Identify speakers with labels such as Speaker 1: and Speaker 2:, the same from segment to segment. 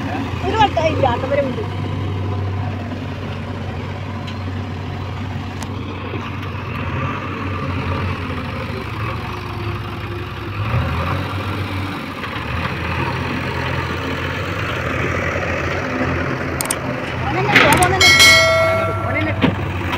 Speaker 1: ഒരു വട്ടം ഇല്ല അത്തവരെ ഉണ്ട് ഓനെന്നെ ഇട്ടോ, ഓനെന്നെ ഇട്ടോ. ഓനെന്നെ ഇട്ടോ.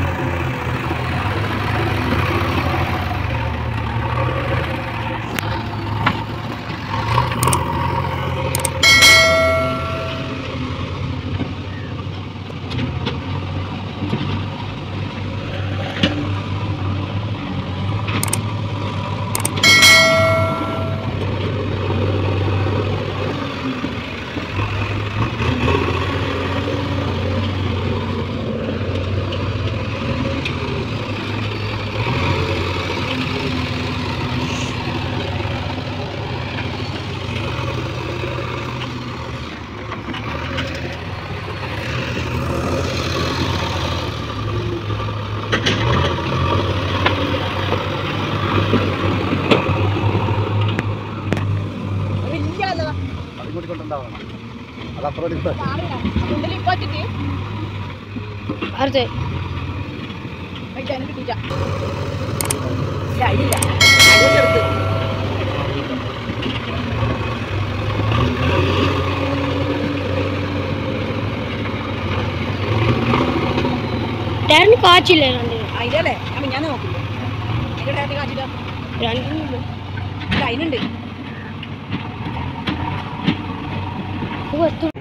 Speaker 1: വലിയ ആളാ.
Speaker 2: അത് കൂട്ടിക്കൊണ്ടുണ്ടാവണം അത് അപ്പുറം എടുത്ത്
Speaker 1: ആളില്ല. അതുകൊണ്ടല്ലേ ഇപ്പൊ ഒറ്റയ്ക്ക്.
Speaker 3: അടുത്ത്
Speaker 1: അതിന്റെ അതിന് കിട്ടിയില്ല. ഇല്ല, അതിലില്ല. അതിൽ ചെറുത്.
Speaker 3: ടയറിന് കാച്ചില്ലേ രണ്ട്
Speaker 1: അതിലല്ലേ ഞാൻ ഞാൻ നോക്കില്ല അതിന്റെ ടയറിന് കാണിച്ചില്ല
Speaker 3: രണ്ടിനുണ്ട്
Speaker 1: ഇല്ല, അതിനുണ്ട്
Speaker 3: വസ്തു